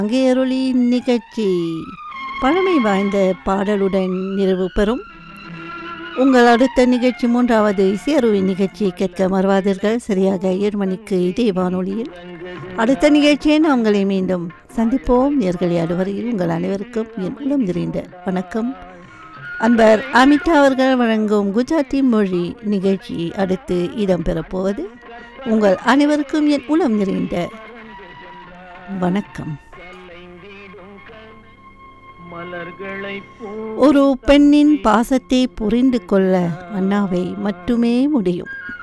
அங்கேயருளி நிகழ்ச்சி பழமை வாய்ந்த பாடலுடன் நிறைவு பெறும் உங்கள் அடுத்த நிகழ்ச்சி மூன்றாவது இசையருவி நிகழ்ச்சியை கேட்க மறவாதீர்கள் சரியாக ஏழு மணிக்கு இதே வானொலியில் அடுத்த நிகழ்ச்சியை நான் உங்களை மீண்டும் சந்திப்போம் நேர்களை அடுவரையில் உங்கள் அனைவருக்கும் என் உளம் நிறைந்த வணக்கம் அன்பர் அமிதா அவர்கள் வழங்கும் குஜராத்தி மொழி நிகழ்ச்சி அடுத்து இடம்பெறப் போவது உங்கள் அனைவருக்கும் என் உளம் நிறைந்த வணக்கம் ஒரு பெண்ணின் பாசத்தை புரிந்து கொள்ள அண்ணாவை மட்டுமே முடியும்